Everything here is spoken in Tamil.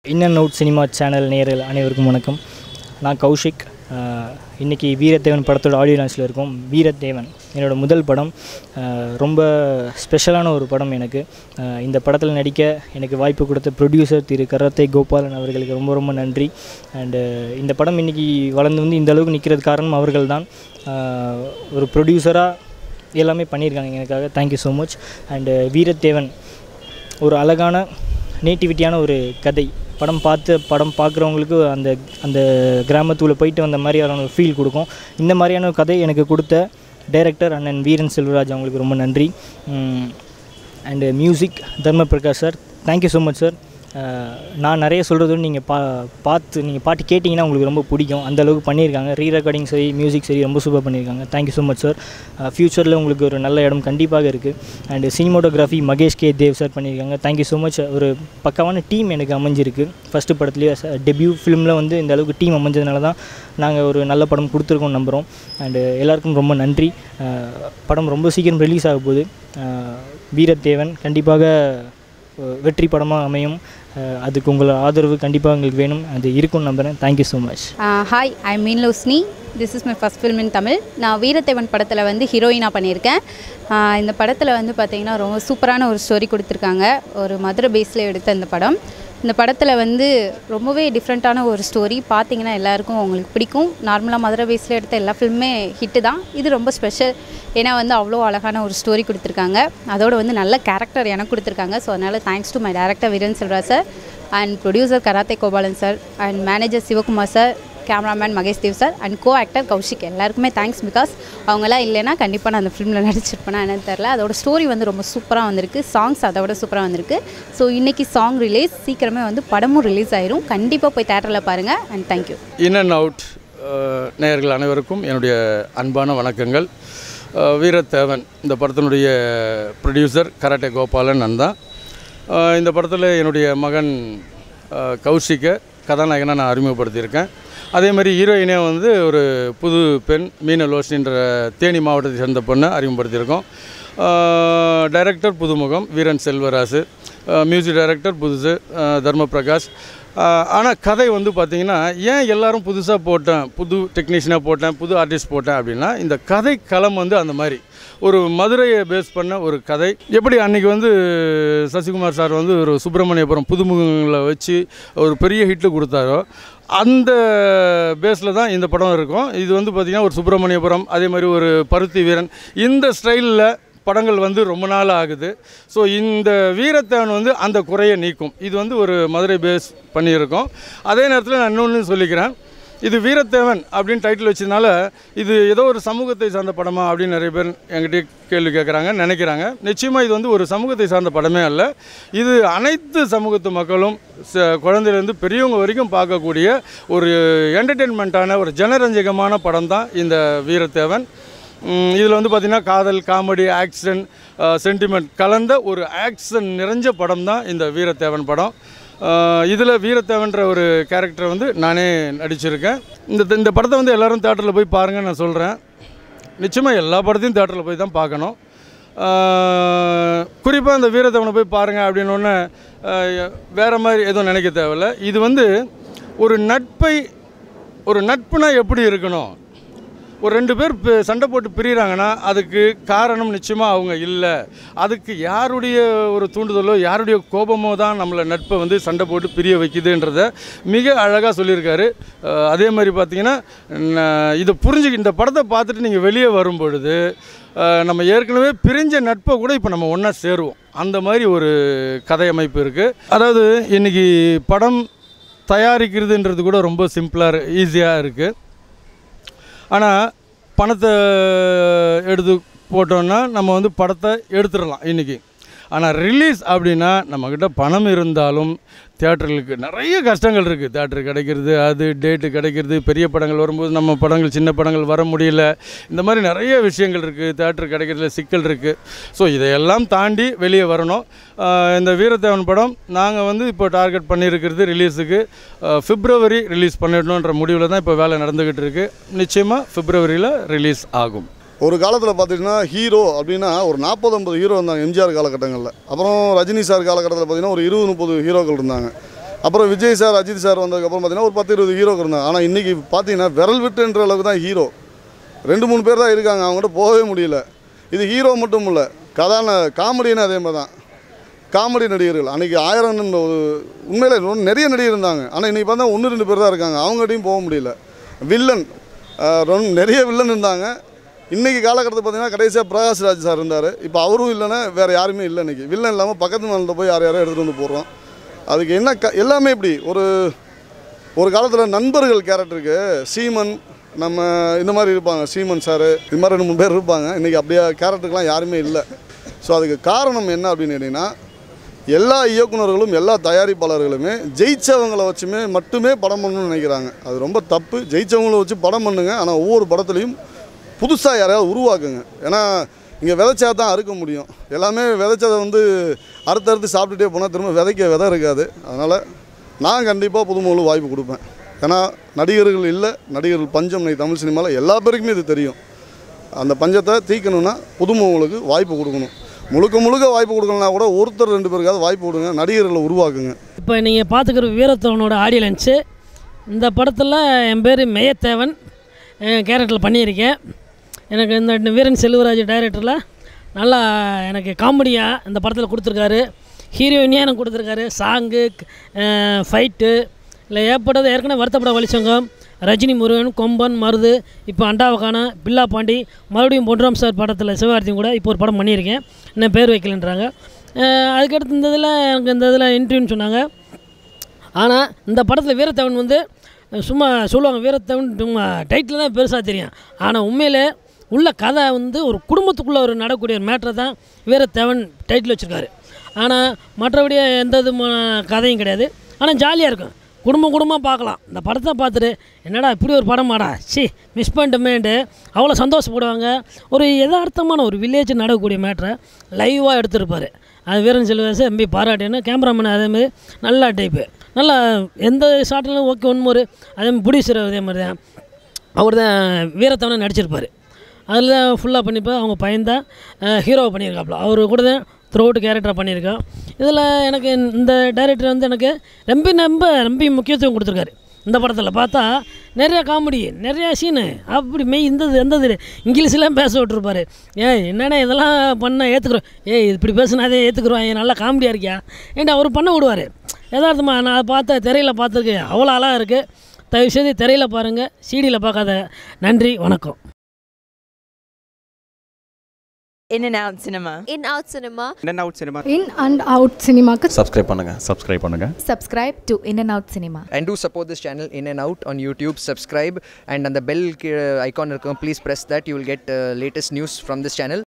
In and out cinema channel நேயர்கள் அனைவருக்கும் வணக்கம் நான் கௌஷிக் ஆஹ் இன்னைக்கு வீரத்தேவன் படத்தோட ஆடியோ லான்ச்சில் இருக்கோம் வீரத்தேவன் என்னோட முதல் படம் ஆஹ் ரொம்ப ஸ்பெஷலான ஒரு படம் எனக்கு ஆஹ் இந்த படத்தில் நடிக்க எனக்கு வாய்ப்பு கொடுத்த ப்ரொடியூசர் திரு கரத்தை கோபாலன் அவர்களுக்கு ரொம்ப ரொம்ப நன்றி அண்டு இந்த படம் இன்னைக்கு வளர்ந்து வந்து இந்த அளவுக்கு நிற்கிறது காரணம் அவர்கள் தான் ஒரு ப்ரொடியூசராக எல்லாமே பண்ணியிருக்காங்க எனக்காக thank you so much and Veerathevan ஒரு அழகான நேட்டிவிட்டியான ஒரு கதை படம் பார்த்து படம் பார்க்குறவங்களுக்கு அந்த அந்த கிராமத்துக்குள்ளே போயிட்டு வந்த மாதிரியான ஒரு ஃபீல் கொடுக்கும் இந்த மாதிரியான ஒரு கதை எனக்கு கொடுத்த டைரக்டர் அண்ணன் வீரன் செல்வராஜ் அவங்களுக்கு ரொம்ப நன்றி and music Dharma Prakash sir thank you so much sir நான் நிறைய சொல்கிறது நீங்கள் பா பார்த்து நீங்கள் பாட்டு கேட்டிங்கன்னா உங்களுக்கு ரொம்ப பிடிக்கும் அந்த அளவுக்கு பண்ணியிருக்காங்க ரீ ரெக்கார்டிங் சரி மியூசிக் சரி ரொம்ப சூப்பர் பண்ணியிருக்காங்க தேங்க்யூ ஸோ மச் சார் ஃப்யூச்சரில் உங்களுக்கு ஒரு நல்ல இடம் கண்டிப்பாக இருக்குது and cinematography Mahesh K Dev sir பண்ணியிருக்காங்க தேங்க்யூ ஸோ மச் ஒரு பக்காவான டீம் எனக்கு அமைஞ்சிருக்கு ஃபஸ்ட்டு படத்துலேயே டெபியூ ஃபிலிமில் வந்து இந்த அளவுக்கு டீம் அமைஞ்சதுனால தான் நாங்கள் ஒரு நல்ல படம் கொடுத்துருக்கோம் நம்புகிறோம் அண்டு எல்லாருக்கும் ரொம்ப நன்றி அஹ் படம் ரொம்ப சீக்கிரம் ரிலீஸ் ஆக போகுது அஹ் வீரத்தேவன் கண்டிப்பாக அஹ் வெற்றி படமாக அமையும் அஹ் அதுக்கு உங்களோட ஆதரவு கண்டிப்பாக எங்களுக்கு வேணும் அது இருக்கும்னு நம்புகிறேன் thank you so much hi I mean லூஸ்னி this is my first film in Tamil நான் வீரத்தேவன் படத்தில் வந்து ஹீரோயினாக பண்ணியிருக்கேன் ஆஹ் இந்த படத்தில் வந்து பார்த்திங்கன்னா ரொம்ப சூப்பரான ஒரு ஸ்டோரி கொடுத்துருக்காங்க ஒரு மதுரை பேஸில் எடுத்த இந்த படம் இந்த படத்தில் வந்து ரொம்பவே டிஃப்ரெண்ட்டான ஒரு ஸ்டோரி பார்த்தீங்கன்னா எல்லாருக்கும் உங்களுக்கு பிடிக்கும் நார்மலாக மதுரை பேஸில் எடுத்த எல்லா ஃபில்முமே ஹிட்டு தான் இது ரொம்ப ஸ்பெஷல் ஏன்னா வந்து அவ்வளோ அழகான ஒரு ஸ்டோரி கொடுத்துருக்காங்க அதோட வந்து நல்ல கேரக்டர் எனக்கு கொடுத்துருக்காங்க ஸோ அதனால் thanks to my director Veeran Selvaraj sir and producer Karate Gopalan sir and manager Sivakumar sir cameraman Mahesh Dev sir and co actor Kaushik எல்லாருக்குமே தேங்க்ஸ் பிகாஸ் அவங்களாம் இல்லைன்னா கண்டிப்பாக நான் அந்த ஃபிலிமில் நடிச்சிருப்பேனா என்னன்னு தெரில அதோட ஸ்டோரி வந்து ரொம்ப சூப்பராக வந்திருக்கு சாங்ஸ் அதை விட சூப்பராக வந்திருக்கு ஸோ இன்றைக்கி சாங் ரிலீஸ் சீக்கிரமே வந்து படமும் ரிலீஸ் ஆயிரும் கண்டிப்பாக போய் தேட்டரில் பாருங்கள் and thank you in and out நேயர்கள் அனைவருக்கும் என்னுடைய அன்பான வணக்கங்கள் அஹ், வீரத்தேவன் இந்த படத்தினுடைய ப்ரொடியூசர் கராட்டே கோபாலன் நான் தான் அஹ், இந்த படத்தில் என்னுடைய மகன் அஹ், கௌஷிக்கை கதாநாயகனை நான் அறிமுகப்படுத்தியிருக்கேன் அதே மாதிரி ஹீரோயினே வந்து ஒரு புது பெண் மீன லோஷின்ற தேனி மாவட்டத்தை சேர்ந்த பொண்ணை அறிமுகப்படுத்தியிருக்கோம் டைரக்டர் புதுமுகம் வீரன் செல்வராசு மியூசிக் டைரக்டர் புதுசு அஹ், தர்ம பிரகாஷ் ஆனால் கதை வந்து பார்த்திங்கன்னா ஏன் எல்லாரும் புதுசாக போட்டேன் புது டெக்னீஷியனாக போட்டேன் புது ஆர்டிஸ்ட் போட்டேன் அப்படின்னா இந்த கதை களம் வந்து அந்த மாதிரி ஒரு மதுரையை பேஸ் பண்ண ஒரு கதை எப்படி அன்றைக்கி வந்து சசிகுமார் சார் வந்து ஒரு சுப்பிரமணியபுரம் புதுமுகங்களை வச்சு ஒரு பெரிய ஹிட்டு கொடுத்தாரோ அந்த பேஸில் தான் இந்த படம் இருக்கும் இது வந்து பார்த்திங்கன்னா ஒரு சுப்பிரமணியபுரம் அதே மாதிரி ஒரு பருத்தி வீரன் இந்த ஸ்டைலில் படங்கள் வந்து ரொம்ப நாள் ஆகுது ஸோ இந்த வீரத்தேவன் வந்து அந்த குறையை நீக்கும் இது வந்து ஒரு மதுரை பேஸ் பண்ணியிருக்கோம் அதே நேரத்தில் நான் இன்னொன்று சொல்லிக்கிறேன் இது வீரத்தேவன் அப்படின்னு டைட்டில் வச்சதுனால இது ஏதோ ஒரு சமூகத்தை சார்ந்த படமா அப்படின்னு நிறைய பேர் என்கிட்ட கேள்வி கேட்குறாங்க நினைக்கிறாங்க நிச்சயமாக இது வந்து ஒரு சமூகத்தை சார்ந்த படமே அல்ல இது அனைத்து சமூகத்து மக்களும் ச- குழந்தையிலேருந்து பெரியவங்க வரைக்கும் பார்க்கக்கூடிய ஒரு என்டர்டெயின்மெண்ட்டான ஒரு ஜனரஞ்சகமான படம் தான் இந்த வீரத்தேவன் இதில் வந்து பார்த்திங்கன்னா காதல் காமெடி ஆக்ஷன் சென்டிமெண்ட் கலந்த ஒரு ஆக்ஷன் நிறைஞ்ச படம் தான் இந்த வீரத்தேவன் படம் இதில் வீரத்தேவன்ற ஒரு கேரக்டர் வந்து நானே நடிச்சிருக்கேன் இந்த இந்த படத்தை வந்து எல்லாரும் தேட்டரில் போய் பாருங்கன்னு நான் சொல்கிறேன் நிச்சயமாக எல்லா படத்தையும் தேட்டரில் போய் தான் பார்க்கணும் குறிப்பாக இந்த வீரத்தேவனை போய் பாருங்கள் அப்படின்னு ஒன்று வேறு மாதிரி எதுவும் நினைக்க தேவையில்ல இது வந்து ஒரு நட்பை ஒரு நட்புனா எப்படி இருக்கணும் ஒரு ரெண்டு பேர் பி- சண்டை போட்டு பிரிகிறாங்கன்னா அதுக்கு காரணம் நிச்சயமாக அவங்க இல்லை அதுக்கு யாருடைய ஒரு தூண்டுதலோ யாருடைய கோபமோ தான் நம்மளை நட்பை வந்து சண்டை போட்டு பிரிய வைக்குதுன்றத மிக அழகாக சொல்லியிருக்காரு அஹ் அதே மாதிரி பார்த்தீங்கன்னா ந- இதை புரிஞ்சு இந்த படத்தை பார்த்துட்டு நீங்கள் வெளியே வரும் பொழுது அஹ் நம்ம ஏற்கனவே பிரிஞ்ச நட்பை கூட இப்போ நம்ம ஒன்றா சேருவோம் அந்த மாதிரி ஒரு கதை அமைப்பு இருக்குது அதாவது இன்றைக்கி படம் தயாரிக்கிறதுன்றது கூட ரொம்ப சிம்பிளாக ஈஸியாக இருக்குது ஆனால் பணத்தை எடுத்து போட்டோன்னா நம்ம வந்து படத்தை எடுத்துடலாம் இன்றைக்கி ஆனால் ரிலீஸ் அப்படின்னா நம்மக்கிட்ட பணம் இருந்தாலும் தேட்டர்களுக்கு நிறைய கஷ்டங்கள் இருக்குது தேட்டர் கிடைக்கிறது அது டேட்டு கிடைக்கிறது பெரிய படங்கள் வரும்போது நம்ம படங்கள் சின்ன படங்கள் வர முடியல இந்த மாதிரி நிறைய விஷயங்கள் இருக்குது தேட்டர் கிடைக்கிறதுல சிக்கல் இருக்குது ஸோ இதையெல்லாம் தாண்டி வெளியே வரணும் ஆஹ் இந்த வீரத்தேவன் படம் நாங்கள் வந்து இப்போ டார்கெட் பண்ணியிருக்கிறது ரிலீஸுக்கு பிப்ரவரி ரிலீஸ் பண்ணிடணுன்ற முடிவில் தான் இப்போ வேலை நடந்துக்கிட்டு இருக்குது நிச்சயமாக பிப்ரவரியில் ரிலீஸ் ஆகும் ஒரு காலத்தில் பார்த்தீங்கன்னா ஹீரோ அப்படின்னா ஒரு நாற்பது ஐம்பது ஹீரோ இருந்தாங்க எம்ஜிஆர் காலகட்டங்களில் அப்புறம் ரஜினி சார் காலகட்டத்தில் பார்த்தீங்கன்னா ஒரு இருபது முப்பது ஹீரோக்கள் இருந்தாங்க அப்புறம் விஜய் சார் அஜித் சார் வந்ததுக்கப்புறம் பார்த்தீங்கன்னா ஒரு பத்து இருபது ஹீரோக்கு இருந்தாங்க ஆனால் இன்றைக்கி பார்த்தீங்கன்னா விரல் விட்டுன்ற அளவுக்கு தான் ஹீரோ ரெண்டு மூணு பேர் தான் இருக்காங்க அவங்ககிட்ட போகவே முடியல இது ஹீரோ மட்டும் இல்லை கதான காமெடின்னு அதே மாதிரி தான் காமெடி நடிகர்கள் அன்றைக்கி ஆயிரம் ஒரு உண்மையிலே ரொம்ப நிறைய நடிகர் இருந்தாங்க ஆனால் இன்றைக்கி பார்த்தா ஒன்று ரெண்டு பேர் தான் இருக்காங்க அவங்ககிட்டையும் போக முடியல வில்லன் அஹ், ரொம்ப நிறைய வில்லன் இருந்தாங்க இன்றைக்கி காலகட்டத்தில் பார்த்தீங்கன்னா கடைசியாக பிரகாஷ் ராஜ் சார் இருந்தார் இப்போ அவரும் இல்லைன்னா வேறு யாருமே இல்லை இன்றைக்கி வில்லன் இல்லாமல் பக்கத்து மாநிலத்தில் போய் யார் யாரோ எடுத்துகிட்டு வந்து போடுறோம் அதுக்கு என்ன க எல்லாமே இப்படி ஒரு ஒரு காலத்தில் நண்பர்கள் கேரக்டருக்கு சீமன் நம்ம இந்த மாதிரி இருப்பாங்க சீமன் சார் இது மாதிரி ரெண்டு மூணு பேர் இருப்பாங்க இன்றைக்கி அப்படியே கேரக்டருக்கெலாம் யாருமே இல்லை ஸோ அதுக்கு காரணம் என்ன அப்படின்னு கேட்டிங்கன்னா எல்லா இயக்குனர்களும் எல்லா தயாரிப்பாளர்களுமே ஜெயிச்சவங்களை வச்சுமே மட்டுமே படம் பண்ணணும்னு நினைக்கிறாங்க அது ரொம்ப தப்பு ஜெயிச்சவங்கள வச்சு படம் பண்ணுங்க ஆனால் ஒவ்வொரு படத்துலையும் புதுசாக யாரையாவது உருவாக்குங்க ஏன்னா இங்கே விதைச்சா தான் அறுக்க முடியும் எல்லாமே விதைச்சதை வந்து அறுத்தறுத்து சாப்பிட்டுட்டே போனால் திரும்ப விதைக்க விதை இருக்காது அதனால் நான் கண்டிப்பாக புதுமுகலு வாய்ப்பு கொடுப்பேன் ஏன்னா நடிகர்கள் இல்லை நடிகர்கள் பஞ்சம் இன்னைக்கு தமிழ் சினிமாவில் எல்லா பேருக்குமே இது தெரியும் அந்த பஞ்சத்தை தீக்கணும்னா புதுமுகங்களுக்கு வாய்ப்பு கொடுக்கணும் முழுக்க முழுக்க வாய்ப்பு கொடுக்கலனா கூட ஒருத்தர் ரெண்டு பேருக்காவது வாய்ப்பு கொடுங்க நடிகர்களை உருவாக்குங்க இப்போ நீங்கள் பார்த்துக்கிற வீரத்தவனோட ஆடியோ லன்ச்சு இந்த படத்தில் என் பேர் மேயத்தேவன் கேரக்டரில் பண்ணியிருக்கேன் எனக்கு இந்த வீரன் செல்வராஜ் டைரக்டரில் நல்லா எனக்கு காமெடியாக இந்த படத்தில் கொடுத்துருக்காரு ஹீரோயினியாக எனக்கு கொடுத்துருக்காரு சாங்கு ஃபைட்டு இல்லை ஏற்பட்டது ஏற்கனவே வருத்தப்பட வலிச்சங்கம் ரஜினி முருகன் கொம்பன் மருது இப்போ அண்டாவகான பில்லா பாண்டி மறுபடியும் பொன்ராம் சார் படத்தில் சிவகார்த்தியும் கூட இப்போ ஒரு படம் பண்ணியிருக்கேன் இன்னும் பேர் வைக்கலன்றாங்க அஹ் அதுக்கடுத்து இந்த இதில் எனக்கு இந்த இதில் இன்டர்வியூன்னு சொன்னாங்க ஆனால் இந்த படத்தில் வீரத்தவன் வந்து சும்மா சொல்லுவாங்க வீரத்தவன் சும்மா டைட்டில் தான் பெருசாக தெரியும் ஆனால் உண்மையிலே உள்ள கதை வந்து ஒரு குடும்பத்துக்குள்ளே ஒரு நடக்கக்கூடிய ஒரு மேட்ரை தான் வீரத்தேவன் டைட்டில் வச்சுருக்காரு ஆனால் மற்றபடி எந்த விதமான கதையும் கிடையாது ஆனால் ஜாலியாக இருக்கும் குடும்பம் குடும்பமாக பார்க்கலாம் இந்த படத்தை பார்த்துட்டு என்னடா இப்படி ஒரு படமாடா சி மிஸ் பண்ணிட்டோமேன்ட்டு அவ்வளோ சந்தோஷப்படுவாங்க ஒரு யதார்த்தமான ஒரு வில்லேஜ் நடக்கக்கூடிய மேட்ரை லைவாக எடுத்திருப்பார் அது வீரன் செல்வராசு எம்பி பாராட்டின்னு கேமராமேன் அதேமாதிரி நல்லா டைப்பு நல்லா எந்த ஷாட்டிலும் ஓகே ஒன்மொரு அதே மாதிரி ப்ரொடியூசர் அதே மாதிரி தான் அவர் தான் வீரத்தவனை நடிச்சிருப்பார் அதில் தான் ஃபுல்லாக பண்ணிப்போ அவங்க பையன் தான் ஹீரோவை பண்ணியிருக்காப்புல அவர் கூட தான் த்ரூ அவுட் கேரக்டராக பண்ணியிருக்கோம் இதில் எனக்கு இந்த டைரக்டர் வந்து எனக்கு ரொம்ப ரொம்ப ரொம்ப முக்கியத்துவம் கொடுத்துருக்காரு இந்த படத்தில் பார்த்தா நிறைய காமெடி நிறைய சீனு அப்படி மெய் இந்த இது, எந்த இது இங்கிலீஷ்லாம் பேச விட்ருப்பாரு ஏய் என்னடா இதெல்லாம் பண்ண ஏற்றுக்குறோம் ஏய் இப்படி பேசுனா அதே ஏற்றுக்குறோம் ஏன் நல்லா காமெடியாக இருக்கியா ஏன்டா அவர் பண்ண விடுவார் யதார்த்தமா நான் அதை பார்த்த திரையில் பார்த்துருக்கேன் அவ்வளோ அழகாக இருக்குது தயவுசெய்து திரையில் பாருங்கள் சீடியில் பார்க்காத நன்றி வணக்கம் In and out cinema. in out cinema In and out cinema. In and out சினிமாக்கு சப்ஸ்கிரைப் பண்ணுங்கள் சப்ஸ்கிரைப் பண்ணுங்கள் subscribe to in and out cinema And do support this channel in and out on YouTube. Subscribe and on the bell uh, icon, please press that. You will get uh, latest news from this channel.